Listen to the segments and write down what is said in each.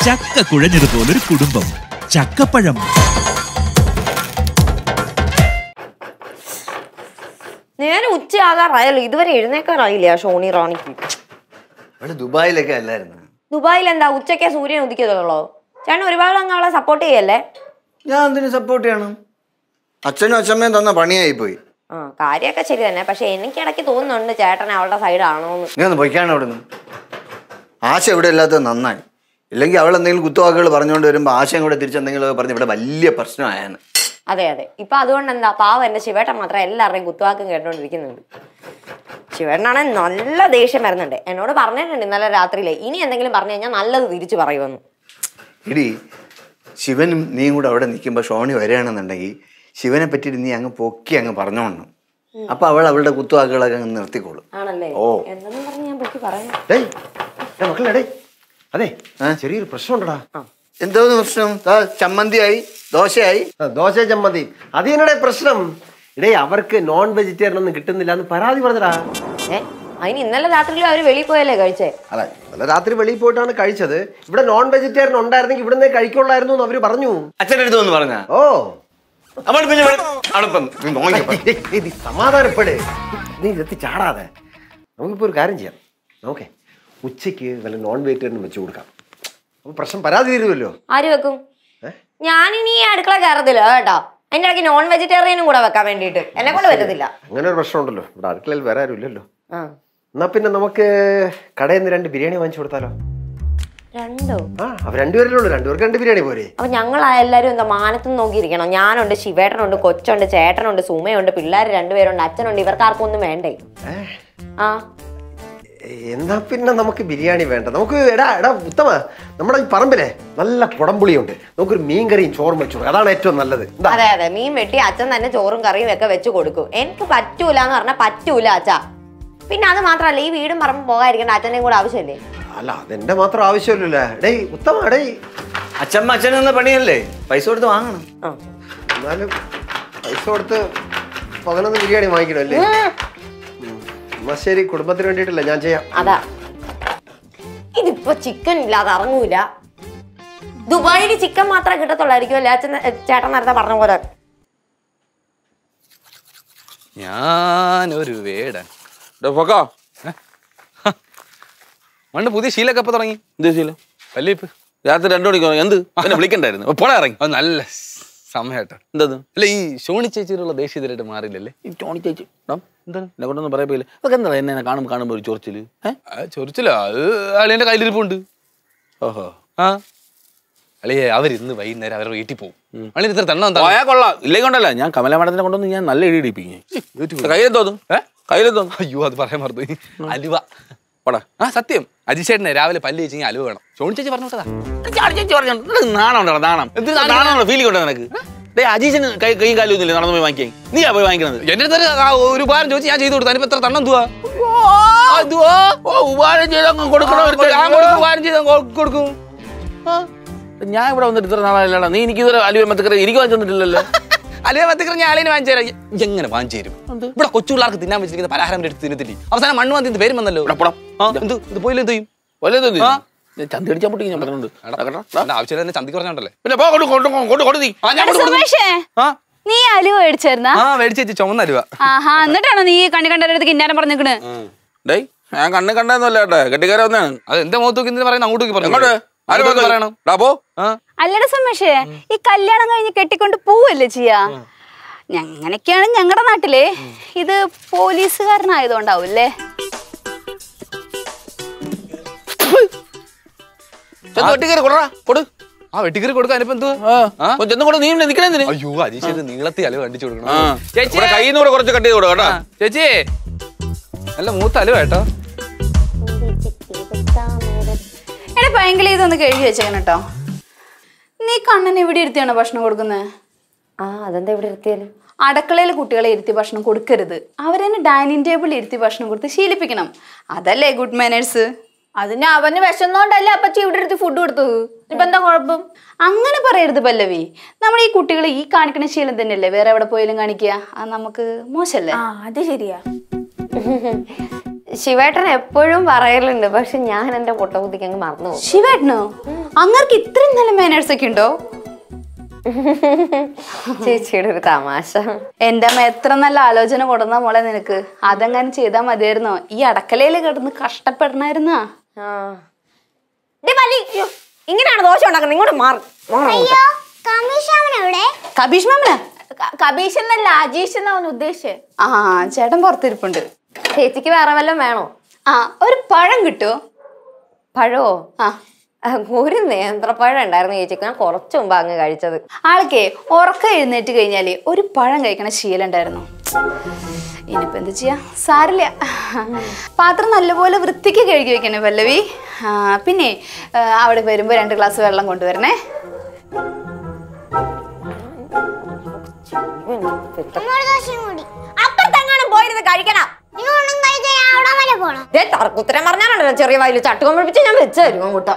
ചക്ക കുഴഞ്ഞതുപോലൊരു കുടുംബം ചക്കപ്പഴം നേരെ ഉച്ചയാകാറായല്ലോ ഇതുവരെ എഴുന്നേക്കാറായില്ല ആ ഷോണി റാണിക്ക് അവള് ദുബായിലൊക്കെ അല്ലായിരുന്നു ദുബായിൽ എന്താ ഉച്ചയ്ക്ക് സൂര്യൻ ഉദിക്കത്തുള്ളോ ചേട്ടൻ ഒരുപാട് അങ്ങ് അവളെ സപ്പോർട്ട് ചെയ്യല്ലേ ഞാൻ എന്തിനു സപ്പോർട്ട് ചെയ്യണം അച്ഛനും അച്ഛമ്മയും തന്ന പണിയായി പോയി ആ കാര്യമൊക്കെ ശരി തന്നെ പക്ഷെ എനിക്ക് ഇടയ്ക്ക് തോന്നുന്നുണ്ട് ചേട്ടൻ അവളുടെ സൈഡാണോന്ന് നീ ഒന്ന് പൊയ്ക്കാണ് അവിടെ നിന്ന് ആശ ഇവിടെ ഇല്ലാത്തത് നന്നായി ഇല്ലെങ്കിൽ അവൾ എന്തെങ്കിലും കുത്തുവാക്കുകൾ പറഞ്ഞുകൊണ്ട് വരുമ്പോൾ ആശയം കൂടെ തിരിച്ചെന്തെങ്കിലും പറഞ്ഞ് ഇവിടെ വലിയ പ്രശ്നമായാണ് അതെ അതെ ഇപ്പൊ അതുകൊണ്ട് എന്താ പാവം എന്റെ ശിവേട്ടൻ മാത്രം എല്ലാവരുടെയും കുത്തുവാക്കും കേട്ടോണ്ടിരിക്കുന്നുണ്ട് ശിവേട്ടനാണെങ്കിൽ നല്ല ദേഷ്യം വരുന്നുണ്ട് എന്നോട് പറഞ്ഞിട്ടുണ്ട് ഇന്നലെ രാത്രിയിലെ ഇനി എന്തെങ്കിലും പറഞ്ഞു കഴിഞ്ഞാൽ നല്ലത് തിരിച്ചു പറയുമെന്ന് ഇടി ശിവനും നീയും കൂടെ അവിടെ നിൽക്കുമ്പോൾ ഷോണി വരികയാണെന്നുണ്ടെങ്കിൽ ശിവനെ പറ്റിയിട്ട് നീ അങ്ങ് പൊക്കി അങ്ങ് പറഞ്ഞോണം അപ്പൊ അവൾ അവളുടെ കുത്തുവാക്കുകളൊക്കെ അങ്ങ് നിർത്തിക്കോളും ആണല്ലേ ഓ. എന്തെന്ന് പറഞ്ഞ് ഞാൻ പൊക്കി പറയുന്നു ഡേയ് ഡേ മക്കളെ ഡേയ് അതെ ചെറിയൊരു പ്രശ്നമുണ്ടടാ എന്തോന്ന് പ്രശ്നം ദാ ചമ്മന്തിയായി ദോശയായി ആ, ദോശ ചമ്മന്തി അത് എന്നടേ പ്രശ്നം ഇടേ അവർക്ക് നോൺ വെജിറ്റേറിയൻ ഒന്നും കിട്ടുന്നില്ല എന്ന് പരാതി പറഞ്ഞടാ ഏ അതിന് ഇന്നലെ രാത്രിയിലും അവര് വെളിയിൽ പോയല്ലേ കഴിച്ചേ അല്ല അല്ല രാത്രി വെളിയിൽ പോയിട്ടാണ് കഴിച്ചത് ഇവിടെ നോൺ വെജിറ്റേറിയൻ ഉണ്ടായിരുന്നെങ്കിൽ ഇവിടുന്ന് കഴിക്കുള്ളായിരുന്നു എന്ന് അവര് പറഞ്ഞു അച്ഛൻ്റെ അടുത്ത് വന്ന് പറഞ്ഞ ഓ അപ്പോൾ പിന്നെ ഇവിടെ അടുപ്പം നീ നോക്കിക്കോ. ഏയ്, ഏയ്, നീ സമാധാനപ്പെട് നീ ഇതെത്തി ചാടാതെ നമുക്കിപ്പോ ഒരു കാര്യം ചെയ്യാം നോക്കേ ഉച്ചയ്ക്ക് വല്ല നോൺ വെജിറ്റേറിയൻ വെച്ച് കൊടുക്കാം അപ്പൊ പ്രശ്നം പരാതി തീരുമല്ലോ ആര് വെക്കും ഏ? ഞാനിനി ഈ അടുക്കള കയറത്തില്ല കേട്ടോ അതിന്റെ ഇടയ്ക്ക് നോൺ വെജിറ്റേറിയനും കൂടെ വെക്കാൻ വേണ്ടിയിട്ട് എന്നെ കൊണ്ട് പറ്റത്തില്ല അങ്ങനെ ഒരു പ്രശ്നമുണ്ടല്ലോ ഇവിടെ അടുക്കളയിൽ വേറെ ആരും ഇല്ലല്ലോ ആ എന്നാ പിന്നെ നമുക്ക് കടയിൽ നിന്ന് രണ്ട് ബിരിയാണി വാങ്ങിച്ചു കൊടുത്താലോ രണ്ടോ ആ അവർ രണ്ടുപേരല്ലേ ഉള്ളൂ രണ്ടുപേർക്ക് രണ്ട് ബിരിയാണി പോരെ അപ്പൊ ഞങ്ങൾ എല്ലാവരും എന്താ മാനത്തും നോക്കിയിരിക്കണം ഞാനുണ്ട് ശിവേട്ടനുണ്ട് കൊച്ചുണ്ട് ചേട്ടനുണ്ട് സുമയുണ്ട് പിള്ളേർ രണ്ടുപേരുണ്ട് അച്ഛനുണ്ട് ഇവർക്കാർക്കും ഒന്നും വേണ്ടേ ആ എന്നാ പിന്നെ നമുക്ക് ബിരിയാണി വേണ്ട നമുക്ക് എടാ എടാ ഉത്തമ നമ്മുടെ ഈ പറമ്പിലെ നല്ല കുടംപുളിയുണ്ട് നമുക്കൊരു മീൻ കറിയും ചോറും വെച്ചു കൊടുക്കാം. അതാണ് ഏറ്റവും നല്ലത് എന്താ അതെ അതെ മീൻ വെട്ടി അച്ഛൻ തന്നെ ചോറും കറിയും ഒക്കെ വെച്ച് കൊടുക്കും എനിക്ക് പറ്റൂല എന്ന് പറഞ്ഞാൽ പറ്റൂല അച്ഛാ പിന്നെ അത് മാത്രമല്ല ഈ വീടും പറമ്പ് പോകാതിരിക്കേണ്ട അച്ഛൻ്റെയും കൂടെ ആവശ്യമല്ലേ അല്ല അതെന്റെ മാത്രം ആവശ്യമില്ലല്ലോ ഡേയ് ഉത്തമ ഡേയ് അച്ഛമ്മ അച്ഛൻ എന്ന പണിയല്ലേ പൈസ കൊടുത്ത് വാങ്ങണം ആ എന്നാലും പൈസ കൊടുത്ത് പതിനൊന്ന് ബിരിയാണി വാങ്ങിക്കണം അല്ലേ ഉം. എന്നാ ശരി കുടുംബത്തിന് വേണ്ടിയിട്ടല്ലേ ഞാൻ ചെയ്യാം അതാ ഇതിപ്പോ ചിക്കൻ ഇല്ലാതെ ഇറങ്ങൂല ദുബായിൽ ചിക്കൻ മാത്രമേ കിട്ടത്തുള്ളായിരിക്കും അല്ലേ അച്ഛൻ ചേട്ടൻ നേരത്തെ പറഞ്ഞ പോലെ ഞാനൊരു വേടൻ പൊക്കോ മണ്ട് പുതിയ ശീലൊക്കെ എപ്പോ തുടങ്ങി എന്ത് ശീലം വല്യപ്പ് രാത്രി രണ്ടു മണിക്ക് ഉറങ്ങി. എന്ത് എന്നെ വിളിക്കണ്ടായിരുന്നു പോടാ ഇറങ്ങി അത് നല്ല സമയട്ടോ എന്തത് അല്ല ഈ ഷോണി ചേച്ചിയിലുള്ള ദേഷ്യത്തിലായിട്ട് മാറിയില്ലല്ലേ ഈ ടോണി ചേച്ചി ഡാ, എന്താണ് എന്നെ കൊണ്ടൊന്നും പറയപ്പില്ല അതൊക്കെ എന്താ എന്നെ എന്നെ കാണുമ്പോൾ കാണുമ്പോൾ ഒരു ചൊറിച്ചില് ഏ ആ, ചൊറിച്ചില്ല അത് അളിയന്റെ കയ്യിലിരിപ്പുണ്ട് ഓഹോ ആ അളിയെ അവരിന്ന് വൈകുന്നേരം അവരുടെ വീട്ടിൽ പോകും അളിയൻ ഇത്ര തെണ്ണം എന്താ പോയാ കൊള്ളാം ഇല്ലെങ്കിൽ കൊണ്ടല്ല ഞാൻ കമല മാഡത്തിനെ കൊണ്ടൊന്ന് ഞാൻ നല്ല ഇടി ഇടിപ്പിക്കും കയ്യിലെന്തോന്നും ഏ? കയ്യിലെന്തോന്നും അയ്യോ അത് പറയാൻ മറന്നു അലുവ പോടാ ആ സത്യം അജിഷേട്ടനെ രാവിലെ പല്ല് വെച്ചെങ്കിൽ അലുവ വേണം ഷോണി ചേച്ചി പറഞ്ഞു വിട്ടതാ ചാടി ചേച്ചി പറഞ്ഞു നിനക്ക് നാണം ഉണ്ടോ നാണം എന്ത് നാണം? നാണോ ഫീലിംഗ് ഉണ്ടോ നിനക്ക് ഡേ അജീശന് കൈ കൈയും കാലും ഒന്നുമില്ല നടന്നു പോയി വാങ്ങിക്കാൻ നീയാ പോയി വാങ്ങിക്കണത് എന്റെ അടുത്ത് ഒരു- ആ ഒരു ഉപകാരം ചോദിച്ചു ഞാൻ ചെയ്തു കൊടുത്തു അതിനിപ്പോ എത്ര തണ്ണം എന്തുവാ ഓ ഉപകാരം ചെയ്ത് അങ്ങ് കൊടുക്കണോ ആ, കൊടുക്കും, ആ, കൊടുക്കും, ഉപകാരം ചെയ്ത് അങ്ങ് കൊടുക്കും ഞാൻ ഇവിടെ വന്നിട്ട് ഇത്ര നാളല്ലടാ നീ എനിക്ക് ഇതുവരെ അലുവ മത്തക്കറി എനിക്ക് വാങ്ങിച്ചു തന്നിട്ടില്ലല്ലോ അല്ലേ പത്തിക്കറി ഞാൻ അളിയന് വാങ്ങിച്ചു തരാം ഇ- എങ്ങനെ വാങ്ങിച്ചു തരും ഇവിടെ കൊച്ചു പിള്ളേർക്ക് തിന്നാൻ വെച്ചിരിക്കുന്ന പലഹാരം എടുത്ത് തിന്നിട്ടില്ല അവസാനം മണ്ണ് വന്നിട്ട് പേരും വന്നല്ലോ ഇവിടെ പോടാം. ആ, എന്ത് ഇത് പോയില്ല എന്ത് ചെയ്യും വല്ലതും ആ. ചന്തി അടിച്ചാൽ പൊട്ടി ഞാൻ പറഞ്ഞിട്ടുണ്ട് എന്റെ ആവശ്യം തന്നെ ചന്തിക്ക് പറഞ്ഞോണ്ടല്ലേ പിന്നെ പോ കൊണ്ട് കൊണ്ട് കൊണ്ട് കൊണ്ട് നീ ആ ഞാൻ എടാ കൊടുക്കും. സുമേഷേ ആ നീ അലുവ മേടിച്ചായിരുന്നാ ആ മേടിച്ച് വെച്ച് ചുമന്ന അലുവ ആഹാ എന്നിട്ടാണോ നീ കണ്ണി കണ്ടടുത്ത് കിന്നാരം പറഞ്ഞിക്കണ് ഡേയ് ഞാൻ കണ്ണ് കണ്ടെന്നല്ല കേട്ടോ കെട്ടിക്കാരെ വന്നാണ് അത് എന്റെ മുഖത്ത് നോക്കി എന്തിനു പറയുന്നത് അങ്ങോട്ടേക്ക് പറഞ്ഞു എങ്ങോട്ട് ആര് അങ്ങോട്ടേക്ക് പറയണം പറയണം ഡാ പോ ആ അല്ലട സുമേഷേ ഈ കല്യാണം കഴിഞ്ഞ് കെട്ടിക്കൊണ്ട് പോവല്ലേ ചെയ്യാ ഞങ്ങനൊക്കെയാണ് ഞങ്ങളുടെ നാട്ടിലെ ഇത് പോലീസുകാരനായതുകൊണ്ടാവും അല്ലേ ചെന്ന് വെട്ടിക്കറി കൊടുറാ കൊടു ആ വെട്ടിക്കറി കൊടുക്കാൻ ഇപ്പൊ എന്തുവാ ആ കൊ- ചെന്ന് കൊണ്ട് നീ ഇവിടെ നിക്കണെന്തിന് അയ്യോ അജീഷ് നീളത്തി അലുവ കണ്ടിച്ചു ആ കൊടുക്കണം ചേച്ചി ഇവിടെ കയ്യിൽ നിന്ന് കൂടെ കുറച്ച് കട്ട് ചെയ്ത് കൊടു കേട്ടോ ചേച്ചി നല്ല മൂത്ത അലുവ കേട്ടോ എടാ ഭയങ്കര ഇതൊന്ന് കഴുകി വെച്ചേക്കണം കേട്ടോ നീ കണ്ണൻ എവിടെ ഇരുത്തിയാണോ ഭക്ഷണം കൊടുക്കുന്നത് ആ അതെന്താ ഇവിടെ ഇരുത്തിയാലും അടുക്കളയിൽ കുട്ടികളെ ഇരുത്തി ഭക്ഷണം കൊടുക്കരുത് അവരെന്നെ ഡൈനിങ് ടേബിളിൽ ഇരുത്തി ഭക്ഷണം കൊടുത്ത് ശീലിപ്പിക്കണം അതല്ലേ ഗുഡ് മാനേഴ്സ് അതിന് അവന് വിശന്നോണ്ടല്ലേ അപ്പച്ചി ഇവിടെ എടുത്ത് ഫുഡ് കൊടുത്തത് ഇപ്പൊ എന്താ കുഴപ്പം അങ്ങനെ പറയരുത് പല്ലവി നമ്മൾ ഈ കുട്ടികളെ ഈ കാണിക്കുന്ന ശീലം തന്നെയല്ലേ വേറെ എവിടെ പോയാലും കാണിക്കുക അത് നമുക്ക് മോശല്ലേ ആ അത് ശരിയാ ശിവേട്ടൻ എപ്പോഴും പറയലുണ്ട് പക്ഷെ ഞാൻ എന്റെ പൊട്ടബുദ്ധിക്ക് അങ്ങ് മറന്നു പോകും ശിവേട്ടനോ അങ്ങർക്ക് ഇത്രയും നല്ല മാനേഴ്സ് ഒക്കെ ഉണ്ടോ ചേച്ചിയുടെ ഒരു തമാശ എന്റെ അമ്മ എത്ര നല്ല ആലോചന കൊടുന്ന മോളെ നിനക്ക് അതെങ്ങനെ ചെയ്താൽ മതിയായിരുന്നോ ഈ അടക്കളയിൽ കിടന്ന് കഷ്ടപ്പെടണായിരുന്നാ ആ. ദേ പല്ലി, അയ്യോ, ഇങ്ങനെയാണ് ദോശ ഉണ്ടാക്കുന്നത് ഇങ്ങോട്ട് മാറി അയ്യോ കമ്മീഷാമൻ എവിടെ കബീഷ് മാമന കബീഷ് എന്നല്ല അജീഷ് എന്നാ അവൻ ഉദ്ദേശിച്ചത് ആ ചേട്ടൻ പുറത്തിരിപ്പുണ്ട് ചേച്ചിക്ക് വേറെ വല്ലതും വേണോ ആ ഒരു പഴം കിട്ടുമോ പഴമോ ആ ആ, ഒരു നേന്ത്രപ്പഴം ഉണ്ടായിരുന്നു ചേച്ചിക്ക് ഞാൻ കുറച്ച് മുമ്പ് അങ്ങ് കഴിച്ചത് ആൾക്കേ ഉറക്കം എഴുന്നേറ്റ് കഴിഞ്ഞാല് ഒരു പഴം കഴിക്കണ ശീലം ഉണ്ടായിരുന്നു ഇനിയിപ്പോ എന്ത് ചെയ്യാ സാരില്ല പാത്രം നല്ലപോലെ വൃത്തിക്ക് കഴുകി വെക്കണേ പല്ലവി ആ, പിന്നെ ആ, അവിടെ വരുമ്പോ രണ്ട് ഗ്ലാസ് വെള്ളം കൊണ്ടുവരണേ ഒരു ദോശയും കൂടി അപ്പുറത്തെങ്ങാനും പോയിരുന്ന് കഴിക്കണം നിങ്ങൾ ഒന്നും കഴിക്കാൻ അവിടെ വരെ പോണം ദേ തർക്കുത്തരം പറഞ്ഞാണല്ലോ ചെറിയ വായിൽ ചട്ടുകം പിടിപ്പിച്ച് ഞാൻ വെച്ച് തരും അങ്ങോട്ട്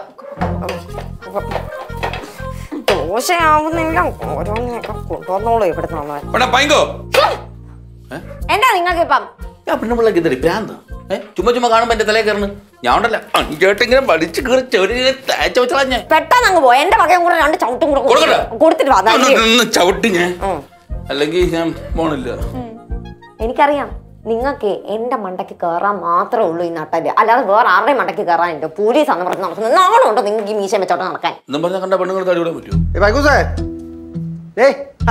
ദോശയാവുന്നില്ല ഓരോന്നൊക്കെ കൊണ്ടുവന്നോളൂ ഇവിടെ നമ്മളെ ഇവിടെ പൈങ്കോ എന്താ നിങ്ങൾക്ക് ഇപ്പം ഞാൻ പിന്നെ പിള്ളേക്ക് ഇതടി പ്രാന്ത ഏ ചുമ്മാ ചുമ്മാ കാണുമ്പോ എന്റെ തലേ കയറണ് ഞാൻ ഉണ്ടല്ല ചേട്ടിങ്ങനെ വലിച്ചു കയറി ചെറിയ തേച്ച വെച്ചാ ഞാൻ പെട്ടെന്ന് അങ്ങ് പോയി എന്റെ വകയും കൂടെ രണ്ട് ചവിട്ടും കൂടെ കൊടുക്കട്ടെ? കൊടുത്തിട്ട് കൊടുത്തിട്ട് വാ, അതാ ഒന്ന് ശരി. നിന്ന് ചവിട്ടി ഞാൻ ഉം. അല്ലെങ്കിൽ ഞാൻ പോണില്ല എനിക്കറിയാം നിങ്ങൾക്ക് എന്റെ മണ്ടയ്ക്ക് കയറാൻ മാത്രമേ ഉള്ളൂ ഈ നട്ടല് അല്ലാതെ വേറെ ആരുടെയും മണ്ടയ്ക്ക് കയറാൻ എന്റെ പോലീസ് അന്ന് പറഞ്ഞ് നടക്കുന്നത് നാളുണ്ടോ നിങ്ങൾക്ക് ഈ മീശ വെച്ചോട്ട് നടക്കാൻ എന്നും പറഞ്ഞാൽ കണ്ട പെണ്ണുങ്ങൾ തടി വിടാൻ പറ്റുമോ ഏയ് പൈക്കൂസേ ഏയ്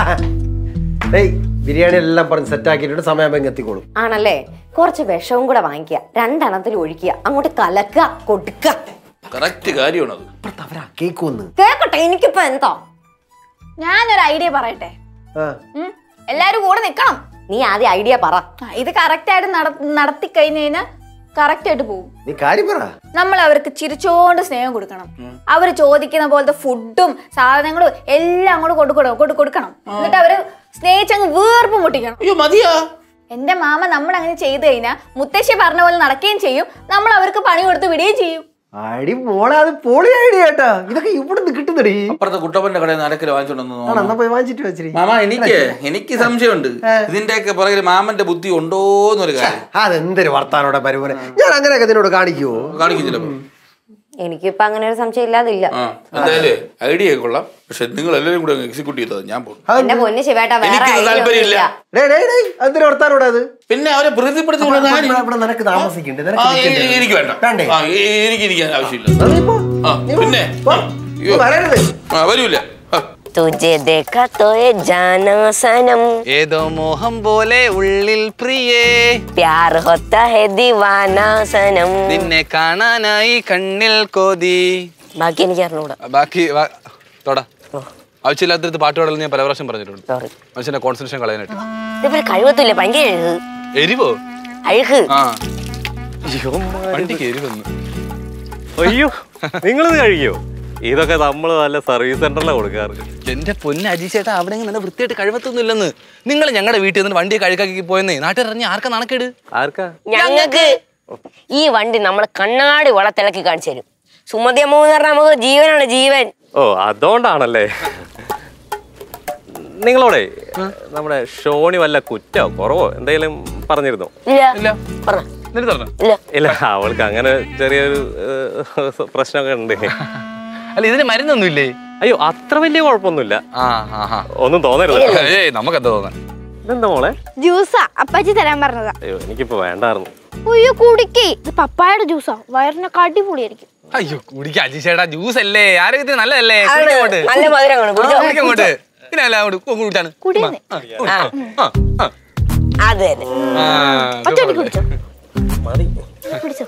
ഏയ് ബിരിയാണി എല്ലാം പറഞ്ഞ് സെറ്റ് ആക്കിയിട്ട് സമയം എത്തിക്കോളും ആണല്ലേ കുറച്ച് വിഷവും കൂടെ വാങ്ങിക്കുക രണ്ടെണ്ണത്തിൽ ഒഴിക്കുക അങ്ങോട്ട് കലക്കുക കൊടുക്കുക കറക്റ്റ് കാര്യമാണത് അവരാ കേക്കൊന്ന് കേക്കട്ടെ എനിക്കിപ്പോ എന്താ ഞാനൊരു ഐഡിയ പറയട്ടെ ആ ഉം? എല്ലാരും കൂടെ നിക്കണം നീ ആദ്യം ഐഡിയ പറ ആ, ഇത് കറക്റ്റ് ആയിട്ട് നടത്തി കഴിഞ്ഞു കഴിഞ്ഞാൽ കറക്റ്റ് ആയിട്ട് പോകും നീ കാര്യം പറ നമ്മൾ അവർക്ക് ചിരിച്ചോണ്ട് സ്നേഹം കൊടുക്കണം അവർ ചോദിക്കുന്ന പോലത്തെ ഫുഡും സാധനങ്ങളും എല്ലാം അങ്ങോട്ട് കൊടുക്കണം കൊണ്ട് കൊടുക്കണം എന്നിട്ട് അവര് സ്നേഹിച്ചങ്ങ് വീർപ്പ് മുട്ടിക്കണം അയ്യോ മതിയാ എന്റെ മാമ നമ്മൾ അങ്ങനെ ചെയ്തു കഴിഞ്ഞാൽ മുത്തശ്ശി പറഞ്ഞ പോലെ നടക്കുകയും ചെയ്യും നമ്മൾ അവർക്ക് പണി കൊടുത്ത് വിടുകയും ചെയ്യും അടി മോളെ അത് പൊളി ഐഡിയ കേട്ടാ ഇതൊക്കെ ഇവിടുന്ന് കിട്ടുന്നടി അപ്പുറത്തെ കുട്ടപ്പന്റെ കടയിൽ നിന്ന് അരക്കിലോ വാങ്ങിച്ചോണ്ടെന്ന് ആണോ എന്നാ പോയി വാങ്ങിച്ചിട്ട് വെച്ചിരി മാമ എനിക്ക് എനിക്ക് സംശയമുണ്ട് ഇതിന്റെയൊക്കെ പുറകിൽ മാമന്റെ ബുദ്ധി ഉണ്ടോന്നൊരു കാര്യം അതെന്തൊരു വർത്താനോടെ പരിപോലെ ഞാൻ അങ്ങനെയൊക്കെ നിന്നോട് കാണിക്കുവോ കാണിക്കുന്നില്ല എനിക്കിപ്പോ അങ്ങനെ ഒരു സംശയം ഇല്ലാതില്ല ആ എന്തായാലും ഐഡിയ കൊള്ളാം പക്ഷെ നിങ്ങൾ എല്ലാവരും കൂടെ എക്സിക്യൂട്ട് ചെയ്തത് ഞാൻ പോകും എന്റെ പൊന്ന് ശിവേട്ട വേറെ എനിക്കിത് idea താല്പര്യമില്ല. ഒന്നുമില്ല. ഡേയ് ഡേയ് ഡേയ് അതൊരു വർത്താനോടെ അത് പിന്നെ അവരെ പ്രീതിപ്പെടുത്തി ഇവിടെ- കൊണ്ടുവന്ന ഇവിടെ- ആര്? ഇവിടെ നിനക്ക് താമസിക്കണ്ടേ ആ, നിനക്ക് എ- നിൽക്കണ്ടേ? എനിക്ക് വേണ്ട വേണ്ടേ ആ, എ- എനിക്ക് ഇരിക്കാൻ ആവശ്യമില്ല എന്നാ നീ പോ. ആ, നീ പോ. പിന്നെ? പോ. ആ, നീ അയ്യോ. വരരുത് ആ, വരൂല ആ. തുझे देखा तो ये जाना सनम ഏതോ മോഹം പോലെ ഉള്ളിൽ പ്രിയേ प्यार होता है दीवाना सनम നിന്നെ കാണാനായി കണ്ണിൽ കോതി ബാക്കി എനിക്ക് അറിഞ്ഞൂടാ ബാക്കി വാ- തൊടാ ആവശ്യമില്ലാത്തത് പാട്ട് പാടൽ ഞാൻ പല പ്രാവശ്യം പറഞ്ഞിട്ടുണ്ട് സോറി മനുഷ്യന്റെ കോൺസെൻട്രേഷൻ കളയാനായിട്ട് ഇതിപ്പോ കഴിവത്തില്ല ഭയങ്കര അഴുക് എരിവോ അഴുക് ആ വണ്ടിക്ക് എരിവെന്ന് അയ്യോ നിങ്ങളിത് കഴിക്കോ ഇതൊക്കെ നമ്മൾ നല്ല സർവീസ് സെന്ററിലാണ് കൊടുക്കാറ് എന്റെ പൊന്നെ അജീഷേട്ടാ അവിടെ നല്ല വൃത്തിയായിട്ട് കഴിവത്തൊന്നുമില്ലെന്ന് നിങ്ങൾ ഞങ്ങളുടെ വീട്ടിൽ നിന്ന് വണ്ടിയെ കഴുകാക്കി പോയെന്നേ നാട്ടിൽ അറിഞ്ഞ ആർക്കാ നാണക്കേട് ആർക്കാ ഞങ്ങൾക്ക് ഈ വണ്ടി നമ്മൾ കണ്ണാടി വളത്തിളക്കി കാണിച്ചു തരും സുമതി അമ്മ എന്ന് പറഞ്ഞാൽ നമുക്ക് ജീവനാണ് ജീവൻ ഓ അതുകൊണ്ടാണല്ലേ നിങ്ങളോടെ നമ്മുടെ ഷോണി വല്ല കുറ്റോ കുറവോ എന്തെങ്കിലും പറഞ്ഞിരുന്നോ ഇല്ല ഇല്ല പറഞ്ഞ എന്നിട്ട് തരണം ഇല്ല ഇല്ല അവൾക്ക് അങ്ങനെ ചെറിയൊരു ഏഹ്, പ്രശ്നമൊക്കെ ഉണ്ട് അല്ല ഇതിന് മരുന്നൊന്നും ഇല്ലേ അയ്യോ അത്ര വലിയ കുഴപ്പമൊന്നുമില്ല ആ ആ ആ ഒന്നും തോന്നരുത് ഏയ് നമുക്കെന്താ തോന്നാൻ ഇതെന്താ മോളെ ജ്യൂസാ അപ്പാച്ചി തരാൻ പറഞ്ഞതാ അയ്യോ എനിക്കിപ്പോ വേണ്ടായിരുന്നു അയ്യോ കുടിക്കേ ഇത് പപ്പായുടെ ജ്യൂസാ വയറിനൊക്കെ അടിപൊളിയായിരിക്കും അയ്യോ കുടിക്ക അജീഷേട്ടാ ജ്യൂസ് അല്ലേ ആരോഗ്യത്തിന് നല്ലതല്ലേ ആണ്. കുടിക്ക് അങ്ങോട്ട്. നല്ല മധുരമാണ്. കുടിച്ചോ. ആ, കുടിക്ക് അങ്ങോട്ട് പിന്നെ അല്ല അങ്ങോട്ട് കു- കുടിച്ചാണ് കുടിയെന്നെ. ആ, ആ, ആ, ആ. അത് തന്നെ ആ, ഒറ്റയടി സൂപ്പറല്ലേ? കുടിച്ചോ പിടിച്ചോ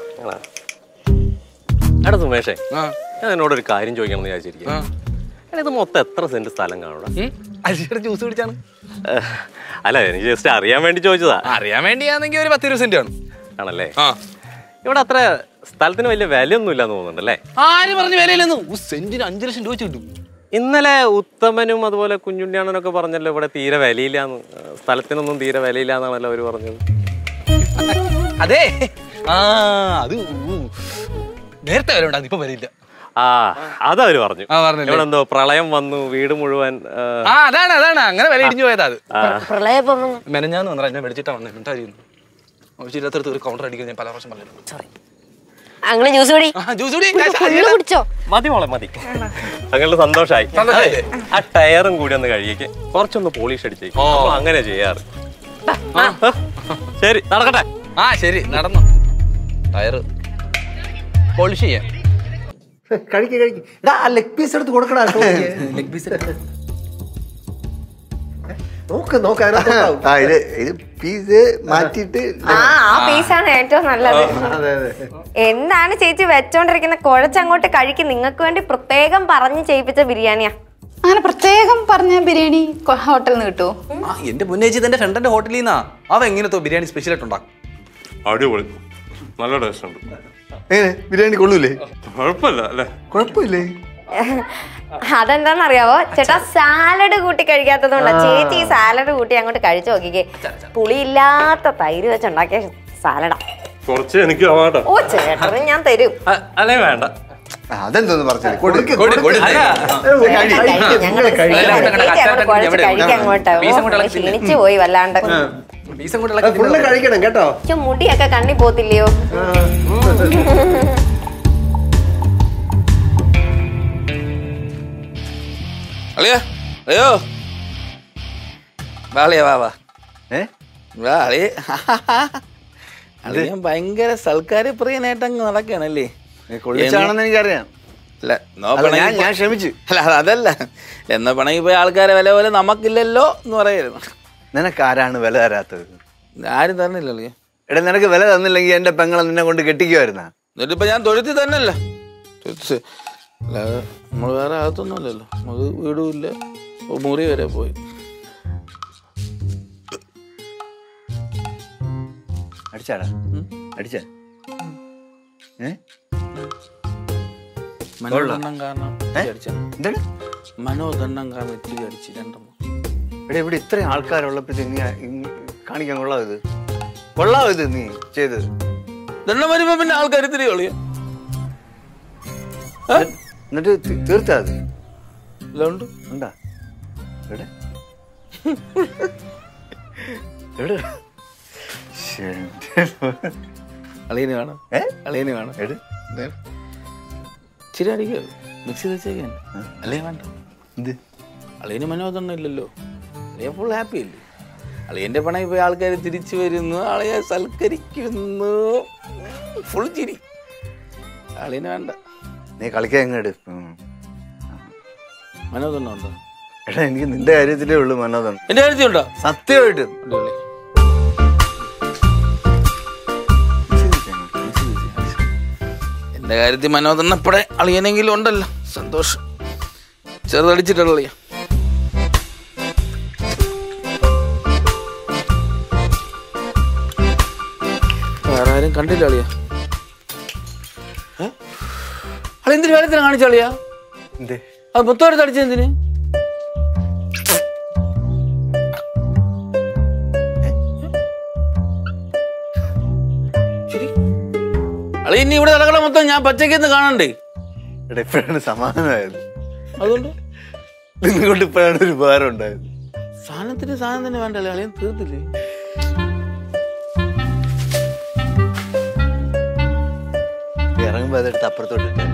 എടാ സുമേഷേ ആ, ഞാൻ എന്നോടൊരു കാര്യം ചോദിക്കണം എന്ന് വിചാരിച്ചിരിക്കും ആ. എടാ, ഇത് മൊത്തം എത്ര സെന്റ് സ്ഥലം കാണൂടാ ഉം, അജീഷേട്ടാ ജ്യൂസ് കുടിച്ചാണ് ഏഹ്, അല്ല എനിക്ക് ജസ്റ്റ് അറിയാൻ വേണ്ടി ചോദിച്ചതാ അറിയാൻ വേണ്ടിയാണെങ്കിൽ ഒരു പത്ത് ഇരുപത് സെന്റ് ആണ് ആണല്ലേ ആ ഇവിടെ അത്ര സ്ഥലത്തിന് വലിയ വിലയൊന്നും ഇല്ലാന്ന് തോന്നുന്നുണ്ടല്ലേ ആര് പറഞ്ഞു വിലയില്ലെന്ന് ഒരു സെന്റിന് അഞ്ചു ലക്ഷം രൂപ വെച്ച് കിട്ടും ഇന്നലെ ഉത്തമനും അതുപോലെ കുഞ്ഞുണ്ണിയാണനൊക്കെ പറഞ്ഞല്ലോ ഇവിടെ തീരെ വിലയില്ലാന്ന് ഏഹ്, സ്ഥലത്തിനൊന്നും തീരെ വിലയില്ലാന്നാണല്ലോ അവര് പറഞ്ഞത് അതെ ആ അത് ഊ. നേരത്തെ വില ഉണ്ടായിരുന്നു ഇപ്പൊ വരില്ല ആ അതവര് പറഞ്ഞു ആ, പറഞ്ഞില്ലേ? ഇവിടെ എന്തോ പ്രളയം വന്നു വീട് മുഴുവൻ ഏഹ്, ആ അതാണ് അതാണ് അങ്ങനെ വില ഇടിഞ്ഞു പോയതാ അത് ആ, പ്രളയപ്പം മെനഞ്ഞാന്ന് വന്നാ എന്നെ വിളിച്ചിട്ടാ വന്നത് എന്നിട്ടായിരുന്നു ആവശ്യമില്ലാത്തടത്ത് ഒരു കൗണ്ടർ അടിക്കുന്നത് ഞാൻ പല പ്രാവശ്യം പറഞ്ഞിട്ടുണ്ട് സോറി അങ്ങള് ജ്യൂസ് കുടി ജ്യൂസ് കുടി ഫുള്ള് കുടിച്ചോ മതി മോളെ മതി അങ്ങനെ സന്തോഷായി സന്തോഷായില്ലേ? ആ ടയറും കൂടി ഒന്ന് കഴിയേക്ക് കുറച്ചൊന്ന് പോളിഷ് അടിച്ചേ ഓ. അപ്പൊ അങ്ങനെ ചെയ്യാറ് ആ, ആ. ശരി നടക്കട്ടെ ആ ശരി നടന്നു ടയറ് പോളിഷ് ചെയ്യാം കഴിക്ക് കഴിക്ക് എടാ ആ ലെഗ് പീസ് എടുത്ത് കൊടുക്കടാ ടോമിക്ക്. ലെഗ് പീസ് നോക്ക് നോക്ക് അതിനകത്തുണ്ടാവും. ആ ഇത് ഇത് പീസ് മാറ്റിയിട്ട് ആ ആ പീസാണ് ഏറ്റവും നല്ലത് അതെ അതെ എന്താണ് ചേച്ചി വെച്ചോണ്ടിരിക്കുന്ന കുഴച്ചങ്ങോട്ട് കഴിക്കും നിങ്ങൾക്ക് വേണ്ടി പ്രത്യേകം പറഞ്ഞ് ചെയ്യിപ്പിച്ച ബിരിയാണിയാ അങ്ങനെ പ്രത്യേകം പറഞ്ഞ ബിരിയാണി കൊ- ഹോട്ടലിൽ നിന്ന് കിട്ടുമോ ആ എന്റെ പൊന്നേച്ചി എന്റെ ഫ്രണ്ടിന്റെ ഹോട്ടലിൽ നിന്നാ അവ എങ്ങനത്തെ ബിരിയാണി സ്പെഷ്യൽ ആയിട്ട് ഉണ്ടാക്കും അടിപൊളി നല്ല ടേസ്റ്റ് ഉണ്ട് എങ്ങനെ ബിരിയാണി കൊള്ളൂലേ കുഴപ്പമില്ല അല്ലേ കുഴപ്പമില്ലേ അതെന്താന്നറിയാവോ ചേട്ടാ സാലഡ് കൂട്ടി കഴിക്കാത്തതുകൊണ്ടാ ചേച്ചി ഈ സാലഡ് കൂട്ടി അങ്ങോട്ട് കഴിച്ചു നോക്കിക്കേ പുളിയില്ലാത്ത തൈര് വെച്ചുണ്ടാക്കിയ സാലഡാ കുറച്ച് എനിക്ക് ആവാട്ടോ ഓ ചേട്ടന് ഞാൻ തരും അല്ലേ വേണ്ട ആ, അതെന്തോന്ന് പറഞ്ഞാല് കൊടുക്ക് കൊടു, കൊടു. അല്ല, കഴിക്കാം, കഴിക്ക്. ഞങ്ങള് കഴിക്കാം. ചേച്ചി അങ്ങോട്ട് കുഴച്ച് കഴിക്കാം അങ്ങോട്ട് ഓ, പീസ് അങ്ങോട്ട് ഇളക്കി ക്ഷീണിച്ചു പോയി വല്ലാണ്ട് പീസും കൂടെ അത് ഫുള്ള് കഴിക്കണം കേട്ടോ പക്ഷെ മുടിയൊക്കെ കണ്ണി പോത്തില്ലയോ അളിയാ അയ്യോ വാ അളിയാ വാ വാ ഏ വാ അളിയ അളിയൻ ഭയങ്കര സൽക്കാര പ്രിയനായിട്ട് അങ്ങ് നടക്കുകയാണല്ലേ നീ കൊള്ളിച്ചാണെന്ന് എനിക്കറിയാം അല്ല അല്ല, നോക്കണേ ഞാൻ ഞാൻ ക്ഷമിച്ചു അല്ല അത് അതല്ല എന്നാ പണങ്ങി പോയ ആൾക്കാരെ വില പോലെ നമുക്കില്ലല്ലോ എന്ന് പറയായിരുന്നു നിനക്ക് ആരാണ് വില തരാത്തത് ആരും തരണില്ല അളിയ എടാ നിനക്ക് വില തന്നില്ലെങ്കിൽ എന്റെ പെങ്ങളെ നിന്നെ കൊണ്ട് കെട്ടിക്കുമായിരുന്ന എന്നിട്ടിപ്പോ ഞാൻ തൊഴുത്തി തന്നെയല്ല തൊഴുത്ത് അല്ലാതെ നമ്മൾ വേറെ അകത്തൊന്നുമല്ലല്ലോ നമുക്ക് വീടും ഇല്ല മുറി വരെ പോയി അടിച്ചാടാ അടിച്ച ഏ മനോദണ്ണം കാരണം ഇച്ചിരി അടിച്ചതാണ്. എന്താണ് മനോദണ്ണം കാരണം ഇത്തിരി അടിച്ച് രണ്ടെണ്ണം എടാ ഇവിടെ ഇത്രയും ആൾക്കാരുള്ളപ്പോഴത്തേക്ക് നീ ഇങ് കാണിക്കാൻ കൊള്ളാം ഇത് കൊള്ളാം ഇത് നീ ചെയ്തത് ദണ്ണം വരുമ്പോ പിന്നെ ആൾക്കാർ ഇത്തിരി കളിയാ എന്നിട്ട് തി- തീർത്താ അത് ഇല്ലുണ്ട് ഉണ്ടാ എവിടെ എവിടെ ശ്ശേ. അളിയന് വേണം ഏ? അളിയന് വേണം എട്. ഇച്ചിരി അടിക്കുക മിക്സ് ചെയ്ത് വെച്ചേക്കാൻ അളിയ വേണ്ട എന്ത് അളിയന് മനോദണ്ണം ഇല്ലല്ലോ അളിയ ഫുൾ ഹാപ്പി അല്ലേ അളിയന്റെ പണയിൽ പോയി ആൾക്കാർ തിരിച്ചു വരുന്നു അളിയെ സൽക്കരിക്കുന്നു ഫുൾ ചിരി അളിയന് വേണ്ട നീ കളിക്കാൻ എങ്ങോട്ട് മനോദണ്ണം ഉണ്ടോ എടാ എനിക്ക് നിന്റെ കാര്യത്തിലേ ഉള്ളൂ മനോദം എന്റെ കാര്യത്തിലുണ്ടോ സത്യമായിട്ടും അടിപൊളി എന്റെ കാര്യത്തിൽ മനോദണ്ണപ്പടെ അളിയനെങ്കിലും ഉണ്ടല്ലോ സന്തോഷം ചെറുതടിച്ചിട്ടുള്ള അളിയ വേറെ ആരും കണ്ടില്ല അളിയ അളിയ എന്തിനു കാര്യത്തിന് കാണിച്ചളിയാ എന്തേ അത് മൊത്തം എടുത്ത് അടിച്ചെന്തിന് ശരി അളി ഇനി ഇവിടെ നടക്കണ മൊത്തം ഞാൻ പച്ചക്കെന്ന് കാണണ്ടേ എടാ ഇപ്പോഴാണ് സമാധാനമായത് അതുകൊണ്ട് നിന്നുകൊണ്ട് ഇപ്പോഴാണ് ഒരു ഉപകാരം ഉണ്ടായത് സാധനത്തിന് സാധനം തന്നെ വേണ്ടല്ലേ അളിയൻ തീർത്തില്ലേ നീ ഇറങ്ങുമ്പോ അതെടുത്ത് അപ്പുറത്തോട്ട് ഇട്ടേ.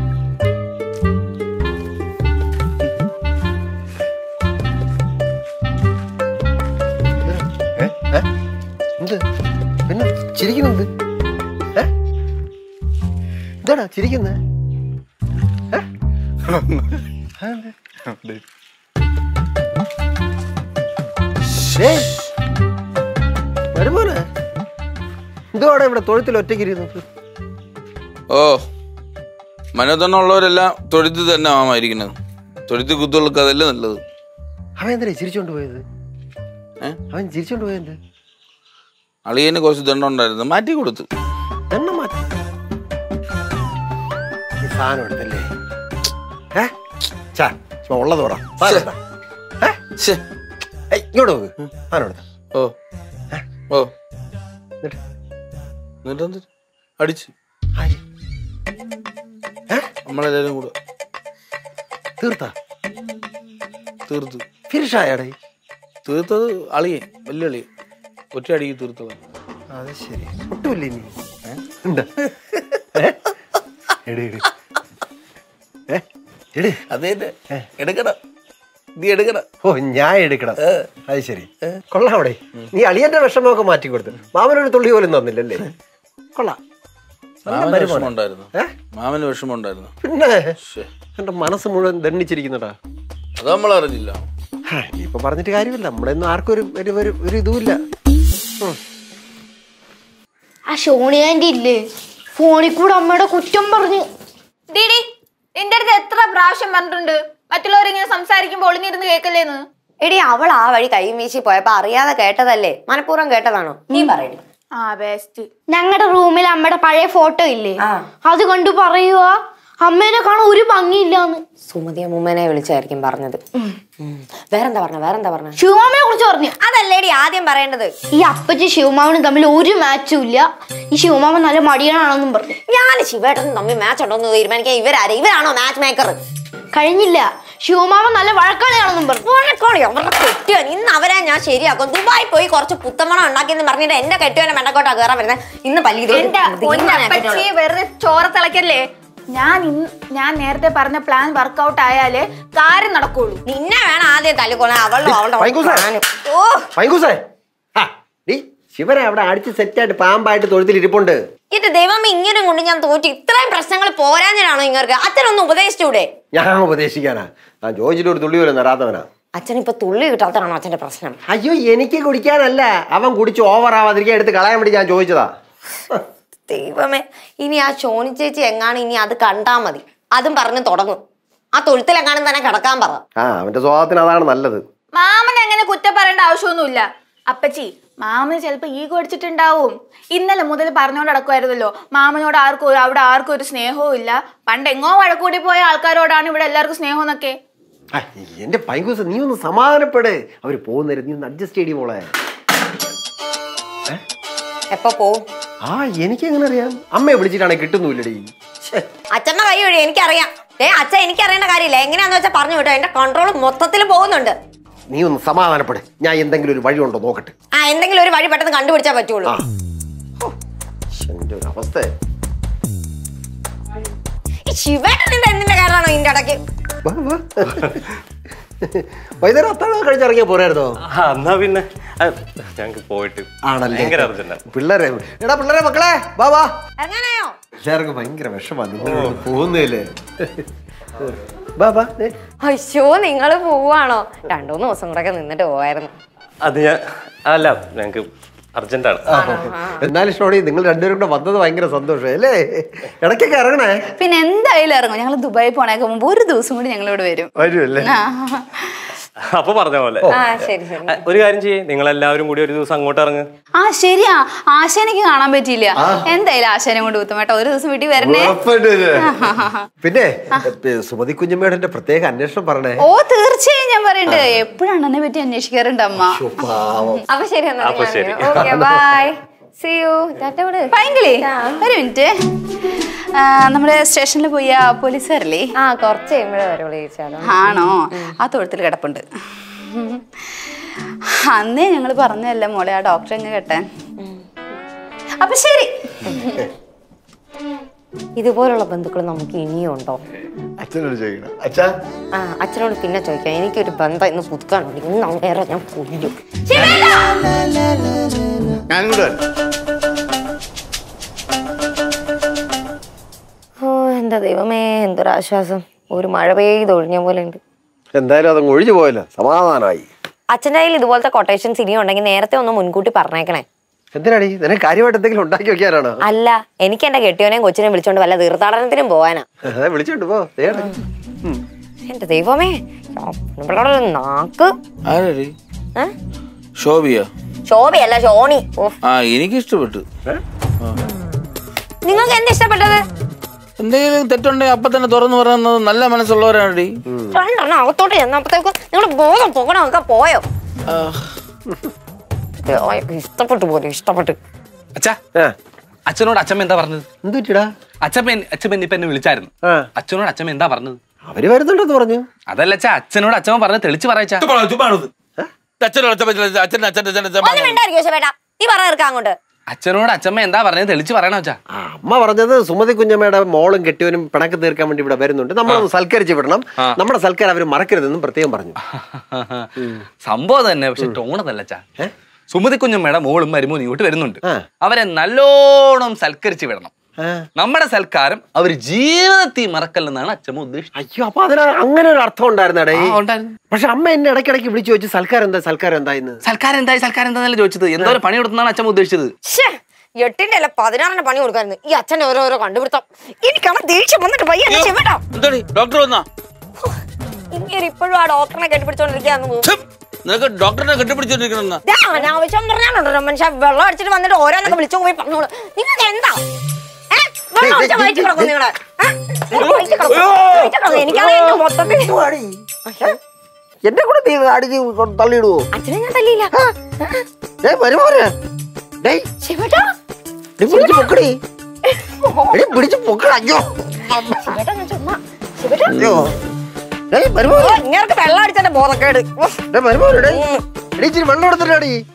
ഏ? ഏ? എന്ത് പിന്നെ ചിരിക്കുന്നത് ഏ എന്താടാ ചിരിക്കുന്നേ വരുമോനെ എന്തുവാടാ ഇവിടെ തൊഴുത്തിൽ ഒറ്റയ്ക്ക് ഇരുന്നത് ഓ മനോദണ്ണം ഉള്ളവരെല്ലാം തൊഴുത്തിൽ തന്നെ ആമായിരിക്കുന്നത് തൊഴുത്തിൽ കുത്തുകൾക്ക് അതല്ലേ നല്ലത് അവൻ എന്തിനാ ചിരിച്ചോണ്ട് പോയത് ഏ? അവൻ ചിരിച്ചോണ്ട് പോയത് അളിയന് കുറച്ച് ദണ്ണം ഉണ്ടായിരുന്നു മാറ്റി കൊടുത്തു എണ്ണം മാറ്റി ഈ സാധനം എടുത്തല്ലേ ഏ ചാ ചുമ്മാ ഉള്ളത് പറ സാധനം എടുത്താ. ഏ? ശ്ശെ. ഏയ്, ഇങ്ങോട്ട് നോക്ക് സാധനം എടുത്ത ഓ ഓ എന്നിട്ട് എന്നിട്ട് എന്ത്? അടിച്ചു ആര്? ഏ? നമ്മളെല്ലാരും കൂടെ തീർത്താ തീർത്തു ഫിനിഷായടേ തീർത്തത് അളിയൻ വലിയ അളിയൻ ഒറ്റ അടിക്ക് തീർത്തതാണ് അത് ശരി ഒട്ടുമില്ല ഇനി ഉണ്ട് ഏ? എട് എട് ഏ എട് അതെ എടുക്കണം നീ എടുക്കണം ഓ ഞാൻ എടുക്കണം അത് ശരി കൊള്ളാം അവിടെ നീ അളിയന്റെ വിഷമമൊക്കെ മാറ്റി കൊടുത്തു മാമനൊരു തുള്ളി പോലും തന്നില്ലല്ലേ കൊള്ളാം നല്ല മാമന് വരുമാനം. വിഷമം ഉണ്ടായിരുന്നു ഏ? മാമന് വിഷമം ഉണ്ടായിരുന്നു പിന്നെ എന്റെ മനസ്സ് മുഴുവൻ ദണ്ണിച്ചിരിക്കുന്നടാ അത് നമ്മൾ അറിഞ്ഞില്ല ഇപ്പൊ പറഞ്ഞിട്ട് കാര്യമില്ല നമ്മുടെ ഒന്നും ആർക്കും ഒരു ഒരു ഒരു ഒരു ഇതുമില്ല ഉം. ആ ഷോണിയാൻ്റെ ഇല്ലേ ഫോണിൽ കൂടെ അമ്മയുടെ കുറ്റം പറഞ്ഞു ഡിഡി നിന്റെ അടുത്ത് എത്ര പ്രാവശ്യം പറഞ്ഞിട്ടുണ്ട് മറ്റുള്ളവരിങ്ങനെ സംസാരിക്കുമ്പോൾ ഒളിഞ്ഞിരുന്ന് കേൾക്കല്ലേന്ന് എടി അവൾ ആ വഴി കൈയും വീശി പോയപ്പോ അറിയാതെ കേട്ടതല്ലേ മനഃപൂർവ്വം കേട്ടതാണോ നീ പറയടി ആ ബെസ്റ്റ് ഞങ്ങളുടെ റൂമിൽ അമ്മയുടെ പഴയ ഫോട്ടോ ഇല്ലേ അത് കണ്ടു പറയുക അമ്മേനെ കാണാൻ ഒരു ഭംഗിയില്ലാന്ന് സുമതി അമ്മൂമ്മനെ വിളിച്ചായിരിക്കും പറഞ്ഞത് ഉം. വേറെന്താ പറഞ്ഞ വേറെന്താ പറഞ്ഞ ശിവമാമനെ കുറിച്ച് പറഞ്ഞു അതല്ലേടി ആദ്യം പറയേണ്ടത് ഈ അപ്പച്ചി ശിവമാമനും തമ്മിൽ ഒരു മാച്ചും ഇല്ല ഈ ശിവമാമൻ നല്ല മടിയനാണെന്നും പറഞ്ഞു ഞാൻ ശിവേട്ടനും തമ്മിൽ മാച്ച് ഉണ്ടോ എന്ന് തീരുമാനിക്കാൻ ഇവരാരെ ഇവരാണോ മാച്ച് മേക്കർ കഴിഞ്ഞില്ല ശിവമാമൻ നല്ല വഴക്കാളിയാണെന്നും പറഞ്ഞു വഴക്കോളിയോ അവരുടെ കെട്ടിയോൻ ഇന്ന് അവരെ ഞാൻ ശരിയാക്കും ദുബായി പോയി കുറച്ച് പുത്തമണം ഉണ്ടാക്കിയെന്ന് പറഞ്ഞിട്ട് എന്റെ കെട്ടിയോനെ മെണ്ടക്കോട്ടാ കയറാൻ വരുന്നത് ഇന്ന് പല്ലി എന്റെ പൊന്നപ്പച്ചി വെറുതെ ചോര തിളക്കല്ലേ ഞാൻ ഇന്ന് ഞാൻ നേരത്തെ പറഞ്ഞ പ്ലാൻ വർക്കൗട്ട് ആയാലേ കാര്യം നടക്കുള്ളൂ നിന്നെ വേണം ആദ്യം തല്ലിക്കൊള്ളാൻ അവളുടെ അവളുടെ ഭയങ്കര ഞാനും. ഓ പൈങ്കൂസേ ആ നീ ശിവനെ അവിടെ അടിച്ച് സെറ്റായിട്ട് പാമ്പായിട്ട് തൊഴുത്തിൽ ഇരിപ്പുണ്ട് ഇത് ദൈവമേ ഇങ്ങനെ കൊണ്ട് ഞാൻ തോറ്റു ഇത്രയും പ്രശ്നങ്ങൾ പോരാഞ്ഞാണോ ഇങ്ങൾക്ക് അച്ഛനൊന്ന് ഉപദേശിച്ചൂടെ ഞാൻ ഉപദേശിക്കാനാ ഞാൻ ചോദിച്ചിട്ട് ഒരു തുള്ളി പോലും തരാത്തവനാ അച്ഛൻ ഇപ്പൊ തുള്ളി കിട്ടാത്തതാണോ അച്ഛന്റെ പ്രശ്നം അയ്യോ എനിക്ക് കുടിക്കാനല്ല അവൻ കുടിച്ച് ഓവർ ആവാതിരിക്കാൻ എടുത്ത് കളയാൻ വേണ്ടി ഞാൻ ചോദിച്ചതാ ദൈവമേ ഇനി ആ ശോണി ചേച്ചി എങ്ങാണ് ഇനി അത് കണ്ടാ മതി അതും പറഞ്ഞ് തുടങ്ങും ആ തൊഴുത്തിലെങ്ങാനും തന്നെ കിടക്കാൻ പറ ആ അവന്റെ സ്വഭാവത്തിന് അതാണ് നല്ലത് മാമന് അങ്ങനെ കുറ്റം പറയേണ്ട ആവശ്യമൊന്നുമില്ല അപ്പച്ചി മാമന് ചിലപ്പോ ഈഗോ അടിച്ചിട്ടുണ്ടാവും ഇന്നലെ മുതൽ പറഞ്ഞുകൊണ്ട് നടക്കുമായിരുന്നല്ലോ മാമനോട് ആർക്കും ഒരു- അവിടെ ആർക്കും ഒരു സ്നേഹവും ഇല്ല പണ്ട് എങ്ങോ വഴക്കൂടി പോയ ആൾക്കാരോടാണ് ഇവിടെ എല്ലാവർക്കും സ്നേഹം എന്നൊക്കെ ആ, എന്റെ പൈങ്കൂസ് നീ ഒന്ന് സമാധാനപ്പെട് അവര് പോകുന്നേരം നീ ഒന്ന് അഡ്ജസ്റ്റ് ചെയ്തി മോളെ എപ്പോ പോവും ആ എനിക്ക് എങ്ങനെ അറിയാം അമ്മയെ വിളിച്ചിട്ടാണ് കിട്ടുന്നില്ലടി അച്ഛന്റെ കൈ വഴി എനിക്കറിയാം ഏ അച്ഛൻ എനിക്കറിയേണ്ട കാര്യമില്ല എങ്ങനെയാന്ന് വെച്ചാൽ പറഞ്ഞു വിട്ടോ എന്റെ കൺട്രോൾ മൊത്തത്തിൽ പോകുന്നുണ്ട് നീ ഒന്ന് സമാധാനപ്പെട് ഞാൻ എന്തെങ്കിലും ഒരു വഴി ഉണ്ടോ നോക്കട്ടെ ആ എന്തെങ്കിലും ഒരു വഴി പെട്ടെന്ന് കണ്ടുപിടിച്ചാൽ പറ്റുള്ളൂ ആ എന്റെ ഒരു അവസ്ഥ ഈ ശിവേട്ടൻ എന്തിന്റെ കാരണമാണോ ഇതിന്റെ ഇടയ്ക്ക് വാ, വാ. വൈകുന്നേരം അത്താഴം കഴിച്ചിറങ്ങിയ പോരായിരുന്നോ ആ, എന്നാ പിന്നെ ആ, ഞങ്ങക്ക് പോയിട്ട് ആണല്ലേ ഭയങ്കര അർജന്റാ പിള്ളേരെ എടാ പിള്ളേരെ മക്കളെ വാ വാ ഇറങ്ങാനായോ എല്ലാവർക്കും ഭയങ്കര വിഷമാണ് നിങ്ങൾ പോകുന്നില്ലേ വാ വാ ദേ. അയ്യോ നിങ്ങൾ പോവാണോ രണ്ടൂന്ന് ദിവസം കൂടെ ഒക്കെ നിന്നിട്ട് പോവായിരുന്നു അത് ഞാൻ അല്ല ഞങ്ങക്ക് അർജന്റാണ് എന്നാലും ഷോണി നിങ്ങൾ രണ്ടുപേരും കൂടെ വന്നത് ഭയങ്കര സന്തോഷം അല്ലേ ഇടയ്ക്കൊക്കെ ഇറങ്ങണേ പിന്നെ എന്തായാലും ഇറങ്ങും ഞങ്ങൾ ദുബായി പോണേക്ക് മുമ്പ് ഒരു ദിവസം കൂടി ഞങ്ങൾ ഇവിടെ വരും വരുമല്ലേ ആ. അപ്പൊ പറഞ്ഞ പോലെ ആ ശരി ശരി ആ, ഒരു കാര്യം ചെയ്യേ നിങ്ങൾ എല്ലാവരും കൂടി ഒരു ദിവസം അങ്ങോട്ട് ഇറങ്ങ് ആ ശരിയാ ആശാനെനിക്ക് കാണാൻ പറ്റിയില്ല എന്തായാലും ആശാനെ കൊണ്ട് കുത്തുമേട്ടോ ഒരു ദിവസം വീട്ടിൽ വരണേ ഉറപ്പായിട്ടും വരും. പിന്നെ ഏ, സുമതി കുഞ്ഞമ്മയുടെ പ്രത്യേക അന്വേഷണം പറഞ്ഞേ ഓ തീർച്ചയായും ഞാൻ പറയുന്നുണ്ട് എപ്പോഴാണ് എന്നെ പറ്റി അന്വേഷിക്കാറുണ്ട് അമ്മ പാവം അപ്പൊ ശരി അപ്പൊ ശരി. Okay bye see you tata വിട് ഭയങ്കരേ ഒരു മിനിറ്റ് ആ, നമ്മുടെ സ്റ്റേഷനിൽ പോയ പോലീസുകാരല്ലേ ആ കുറച്ച് കഴിയുമ്പോഴേ വരുള്ളൂ ചേച്ചാലോ ആണോ ആ തൊഴുത്തിൽ കിടപ്പുണ്ട് അന്നേ ഞങ്ങൾ പറഞ്ഞതല്ലേ മോളെ ആ ഡോക്ടറെ അങ്ങ് കെട്ടാൻ അപ്പൊ ശരി ഇതുപോലുള്ള ബന്ധുക്കൾ നമുക്ക് ഇനിയും ഉണ്ടോ അച്ഛനോട് ചോദിക്കണം അച്ഛാ ആ അച്ഛനോട് പിന്നെ ചോദിക്കാം എനിക്കൊരു ബന്ധം ഇന്ന് പുതുക്കാനുണ്ട് ഇന്ന് അങ്ങേറെ ഞാൻ കൊല്ലും ഞാനും കൂടെ വരാം. ഓ എന്താ ദൈവമേ എന്തൊരാശ്വാസം ഒരു മഴ പെയ്ത് ഒഴിഞ്ഞ പോലെ ഉണ്ട് എന്തായാലും അതങ്ങ് ഒഴിഞ്ഞു പോയല്ലോ സമാധാനമായി അച്ഛൻ്റെ കയ്യിൽ ഇതുപോലത്തെ കൊട്ടേഷൻസ് ഇനിയും ഉണ്ടെങ്കിൽ നേരത്തെ ഒന്ന് മുൻകൂട്ടി പറഞ്ഞേക്കണേ എന്തിനാടി നിനക്ക് കാര്യമായിട്ട് എന്തെങ്കിലും ഉണ്ടാക്കി വെക്കാനാണോ അല്ല എനിക്ക് എന്റെ കെട്ടിയോനെയും കൊച്ചിനെയും വിളിച്ചോണ്ട് വല്ല തീർത്ഥാടനത്തിനും പോവാനാ അതെ വിളിച്ചോണ്ട് പോ ദേ. ഉം. എന്റെ ദൈവമേ ഇവിടെ ഒരു നാക്ക് ആരടി ഏ? ശോഭിയ ശോഭയല്ല ഷോണി ഓ ആ എനിക്ക് ഇഷ്ടപ്പെട്ടു നിങ്ങൾക്ക് എന്ത് ഇഷ്ടപ്പെട്ടത് എന്തെങ്കിലും തെറ്റുണ്ടെങ്കിൽ അപ്പൊ തന്നെ തുറന്നു പറയുന്നത് നല്ല മനസ്സുള്ളവരാണടി രണ്ടെണ്ണം അകത്തോട്ട് ചെന്നപ്പോഴത്തേക്കും നിങ്ങൾ ബോധം പോകണമൊക്കെ പോയോ ആ, അയ്യോ, ഇഷ്ടപ്പെട്ടു പോലും ഇഷ്ടപ്പെട്ടു അച്ഛാ ആ, അച്ഛനോട് അച്ഛമ്മ എന്താ പറഞ്ഞത് എന്ത് പറ്റിടാ അച്ഛപ്പൻ അച്ഛപ്പൻ ഇപ്പൊ എന്നെ വിളിച്ചായിരുന്നു ആ. അച്ഛനോട് അച്ഛമ്മ എന്താ പറഞ്ഞത് അവര് വരുന്നുണ്ടെന്ന് പറഞ്ഞു അതല്ല അച്ഛാ അച്ഛനോട് അച്ഛമ്മ പറഞ്ഞത് തെളിച്ച് പറയച്ചാ അച്ഛനോട് അച്ഛൻ അച്ഛൻ അച്ഛൻ അച്ഛൻ അച്ഛൻ അച്ഛൻ ഒന്നും വേണ്ടായിരിക്കും ശോഭേട്ടാ നീ പറ ഇറക്കാം അങ്ങോട്ട് അച്ഛനോട് അച്ഛമ്മ എന്താ പറഞ്ഞത് തെളിച്ച് പറയണോ അച്ഛാ ആ, അമ്മ പറഞ്ഞത് സുമതി കുഞ്ഞമ്മയുടെ മോളും കെട്ടിയവനും പിണക്ക് തീർക്കാൻ വേണ്ടി ഇവിടെ വരുന്നുണ്ട് നമ്മളൊന്ന് സൽക്കരിച്ച് വിടണം നമ്മുടെ സൽക്കാരം അവർ മറക്കരുതെന്നും പ്രത്യേകം പറഞ്ഞു സംഭവം തന്നെ പക്ഷെ ടോണതല്ല അച്ഛാ സുമതി കുഞ്ഞമ്മയുടെ മോളും മരുമോനും ഇങ്ങോട്ട് വരുന്നുണ്ട് അവരെ നല്ലോണം സൽക്കരിച്ച് വിടണം നമ്മുടെ സൽക്കാരം അവർ ജീവിതത്തിൽ മറക്കല്ലെന്നാണ് അച്ഛമ്മ ഉദ്ദേശിച്ചത് അയ്യോ അപ്പൊ അതിന് അങ്ങനെ ഒരു അർത്ഥം ഉണ്ടായിരുന്നടേ ആ, ഉണ്ടായിരുന്നു. പക്ഷെ അമ്മ എന്നെ ഇടയ്ക്കിടയ്ക്ക് വിളിച്ചു ചോദിച്ചു സൽക്കാരം എന്താ സൽക്കാരം എന്താ ഇന്ന് സൽക്കാരം എന്തായി സൽക്കാരം എന്താന്നല്ലേ ചോദിച്ചത് എന്തോ പണി കൊടുത്തെന്നാണ് അച്ഛമ്മ ഉദ്ദേശിച്ചത് ശ്ശേ, എട്ടിന്റെ അല്ല പതിനാറിന്റെ പണി കൊടുക്കായിരുന്നു ഈ അച്ഛന്റെ ഓരോരോ കണ്ടുപിടുത്തം എനിക്കാണ് ദേഷ്യം വന്നിട്ട് പയ്യ എന്നെ ശിവേട്ടാ എന്താടി ഡോക്ടർ വന്നാ ഇങ്ങനെ ഇപ്പോഴും ആ ഡോക്ടറിനെ കെട്ടിപ്പിടിച്ചോണ്ടിരിക്കാന്ന് നിനക്ക് ഡോക്ടറിനെ കെട്ടിപ്പിടിച്ചോണ്ടിരിക്കണമെന്നാ ദേ, അനാവശ്യം പറഞ്ഞാലുണ്ടോ മനുഷ്യ വെള്ളം അടിച്ചിട്ട് വന്നിട്ട് ഓരോന്നൊക്കെ വിളിച്ചു പോയി പറഞ്ഞോളൂ നിങ്ങൾക്ക് എന്താ ഏ? വെള്ളം അടിച്ചാ വയറ്റിൽ കിടക്കും നിങ്ങള് ഏ? നിങ്ങള് വയറ്റിൽ കിടക്കും. വയറ്റിൽ കിടക്കും. എനിക്കറിയാം മൊത്തത്തിൽ എന്നെ കൂടെ നീ അടിച്ച് തള്ളിയിടുവോ അച്ഛനെ ഞാൻ തല്ലിയില്ല ഡേയ് വരുമോനെ ഡേയ് ശിവേട്ടാ നീ പിടിച്ച് പൊക്കടി എടി പിടിച്ച് പൊക്കട അയ്യോ ശിവേട്ടാ ഞാൻ ചുമ്മാ ശിവേട്ടാ അയ്യോ ഡേയ് വരുമോ ഇങ്ങനെ വെള്ളം അടിച്ചെന്റെ ബോധക്കേട് ഉഫ്. ഡേയ് വരുമോനെ ഡേയ് എടി ഇച്ചിരി വെള്ളം എടുത്തിട്ടാടി